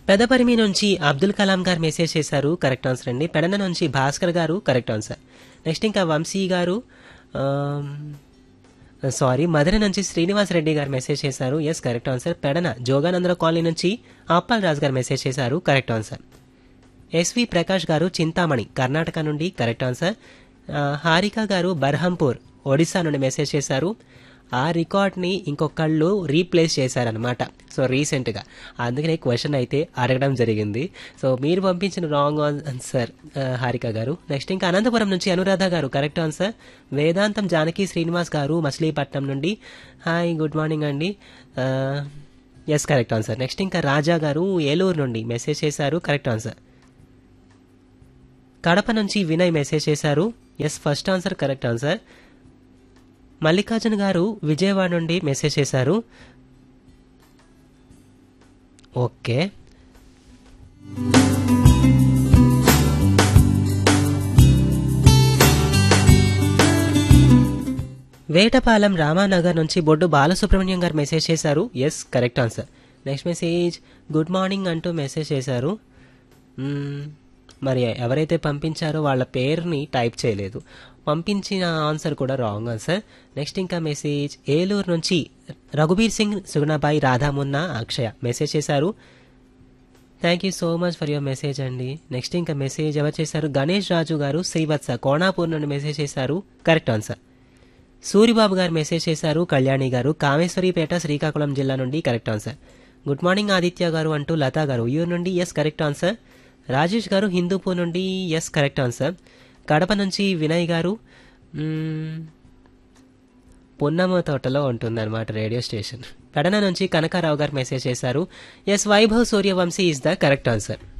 పెదపరిమి నుంచి అబ్దుల్ కలాం గారు మెసేజ్ చేశారు కరెక్ట్ ఆన్సర్ అండి పెడన నుంచి భాస్కర్ గారు కరెక్ట్ ఆన్సర్ నెక్స్ట్ ఇంకా వంశీ గారు సారీ మధుర నుంచి శ్రీనివాస్ రెడ్డి గారు మెసేజ్ చేశారు ఎస్ కరెక్ట్ ఆన్సర్ పెడన జోగానందర కాలనీ నుంచి అప్పల్ రాజు గారు మెసేజ్ చేశారు కరెక్ట్ ఆన్సర్ ఎస్వి ప్రకాష్ గారు చింతామణి కర్ణాటక నుండి కరెక్ట్ ఆన్సర్ ఆ, హారిక గారు బర్హంపూర్ ఒడిశా నుండి మెసేజ్ చేశారు ఆ రికార్డ్ని ఇంకొకళ్ళు రీప్లేస్ చేశారనమాట సో రీసెంట్గా అందుకనే క్వశ్చన్ అయితే అడగడం జరిగింది సో మీరు పంపించిన రాంగ్ ఆన్సర్ హారిక గారు నెక్స్ట్ ఇంకా అనంతపురం నుంచి అనురాధ గారు కరెక్ట్ ఆన్సర్ వేదాంతం జానకి శ్రీనివాస్ గారు మచిలీపట్నం నుండి హాయ్ గుడ్ మార్నింగ్ అండి ఎస్ కరెక్ట్ ఆన్సర్ నెక్స్ట్ ఇంకా రాజా గారు ఏలూరు నుండి మెసేజ్ చేశారు కరెక్ట్ ఆన్సర్ కడప నుంచి వినయ్ మెసేజ్ చేశారు yes first answer correct answer Mallikarjuna గారు విజయవాడ నుండి మెసేజ్ చేశారు ఓకే వేటపాలెం రామానగర్ నుంచి బొడ్డు బాలసుబ్రహ్మణ్యం గారు మెసేజ్ చేశారు yes correct answer next message good morning అంటూ మెసేజ్ చేశారు మ్మ్, మరి ఎవరైతే పంపించారో వాళ్ళ పేరుని టైప్ చేయలేదు పంపించిన ఆన్సర్ కూడా రాంగ్ ఆన్సర్ నెక్స్ట్ ఇంకా మెసేజ్ ఏలూరు నుంచి రఘుబీర్ సింగ్ సుగుణాబాయి రాధామున్న అక్షయ మెసేజ్ చేశారు thank you so much for your message అండి నెక్స్ట్ ఇంకా మెసేజ్ ఎవరు చేశారు గణేష్ రాజు గారు శ్రీవత్స కోణాపూర్ నుండి మెసేజ్ చేశారు కరెక్ట్ ఆన్సర్ సూరిబాబు గారు మెసేజ్ చేశారు కళ్యాణి గారు కామేశ్వరిపేట శ్రీకాకుళం జిల్లా నుండి correct answer good morning Aditya గారు అంటూ లతా గారు ఉయ్యూరు నుండి ఎస్ కరెక్ట్ ఆన్సర్ రాజేష్ గారు హిందూపూర్ నుండి ఎస్ కరెక్ట్ ఆన్సర్ కడప నుంచి వినయ్ గారు మ్మ్, పున్నమ తోటలో ఉంటుందన్నమాట రేడియో స్టేషన్ కడన నుంచి కనకారావు గారు మెసేజ్ చేశారు yes Vaibhav Suryavanshi is the correct answer